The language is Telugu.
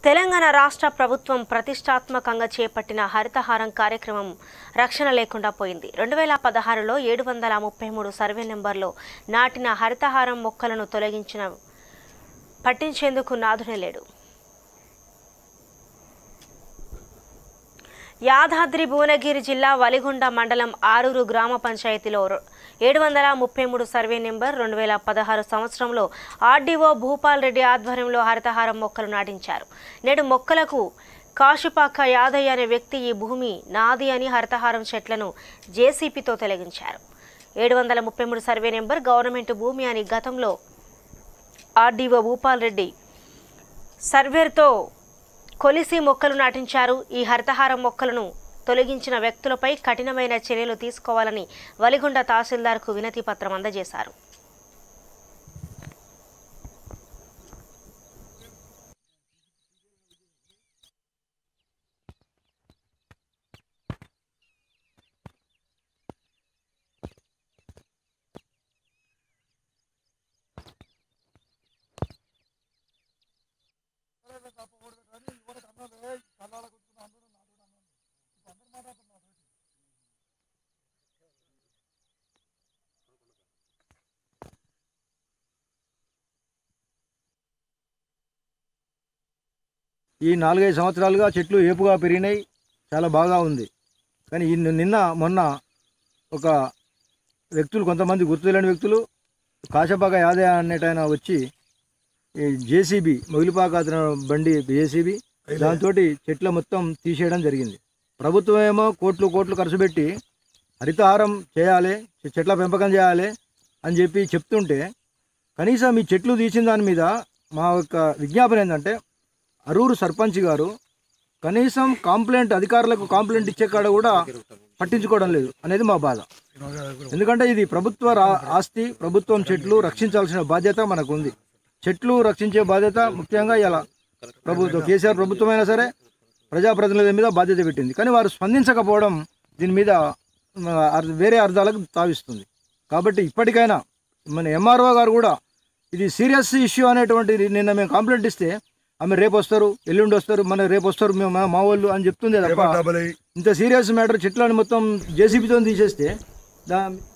తెలంగాణ రాష్ట్ర ప్రభుత్వం ప్రతిష్టాత్మకంగా చేపట్టిన హరితహారం కార్యక్రమం రక్షణ లేకుండా పోయింది రెండు వేల పదహారులో ఏడు వందల ముప్పై మూడు సర్వే నెంబర్లో నాటిన హరితహారం మొక్కలను తొలగించిన పట్టించేందుకు నాదునే లేడు యాదాద్రి భువనగిరి జిల్లా వలిగొండ మండలం ఆరూరు గ్రామ పంచాయతీలో రొ- ఏడు వందల ముప్పై మూడు సర్వే నెంబర్ రెండు వేల పదహారు సంవత్సరంలో ఆర్డీఓ భూపాల్ రెడ్డి ఆధ్వర్యంలో హరితహారం మొక్కలు నాటించారు నేడు మొక్కలకు కాశుపాక యాదయ్య అనే వ్యక్తి ఈ భూమి నాది అని హరితహారం చెట్లను జేసీపీతో తొలగించారు ఏడు వందల ముప్పై మూడు సర్వే నెంబర్ గవర్నమెంట్ భూమి అని గతంలో ఆర్డీఓ భూపాల్ రెడ్డి సర్వేర్తో కొలిసి మొక్కలు నాటించారు ఈ హరితహారం మొక్కలను తొలగించిన వ్యక్తులపై కఠినమైన చర్యలు తీసుకోవాలని వలిగొండ తహసీల్దార్కు వినతి పత్రం అందజేశారు ఈ నాలుగైదు సంవత్సరాలుగా చెట్లు ఏపుగా పెరిగినాయి చాలా బాగా ఉంది కానీ ఈ నిన్న మొన్న ఒక వ్యక్తులు కొంతమంది గుర్తులేని వ్యక్తులు కాశపాక యాదయ్య అనేటైన వచ్చి ఈ జేసీబీ మొగిలిపాక అతను బండి జేసీబీ దాంతో చెట్ల మొత్తం తీసేయడం జరిగింది ప్రభుత్వం ఏమో కోట్లు కోట్లు ఖర్చు పెట్టి హరితహారం చేయాలి చెట్ల పెంపకం చేయాలి అని చెప్పి చెప్తుంటే కనీసం ఈ చెట్లు తీసిన దాని మీద మా యొక్క విజ్ఞాపన ఏంటంటే అరూరు సర్పంచ్ గారు కనీసం కాంప్లైంట్ అధికారులకు కాంప్లైంట్ ఇచ్చే కాడ కూడా పట్టించుకోవడం లేదు అనేది మా బాధ ఎందుకంటే ఇది ప్రభుత్వ రా- ఆస్తి ప్రభుత్వం చెట్లు రక్షించాల్సిన బాధ్యత మనకు ఉంది చెట్లు రక్షించే బాధ్యత ముఖ్యంగా ఇలా ప్రభుత్వం కేసీఆర్ ప్రభుత్వం అయినా సరే ప్రజాప్రతినిధుల మీద బాధ్యత పెట్టింది కానీ వారు స్పందించకపోవడం దీని మీద మ, అర్- వేరే అర్థాలకు తావిస్తుంది కాబట్టి ఇప్పటికైనా మన ఎంఆర్ఓ గారు కూడా ఇది సీరియస్ ఇష్యూ అనేటువంటి నిన్న మేము కంప్లైంట్ ఇస్తే ఆమె రేపు వస్తారు ఎల్లుండి వస్తారు మన రేపు వస్తారు మేము మా- మా వాళ్ళు అని చెప్తుంది తప్ప ఇంత సీరియస్ మ్యాటర్ చెట్లను మొత్తం జేసీబీతో తీసేస్తే దా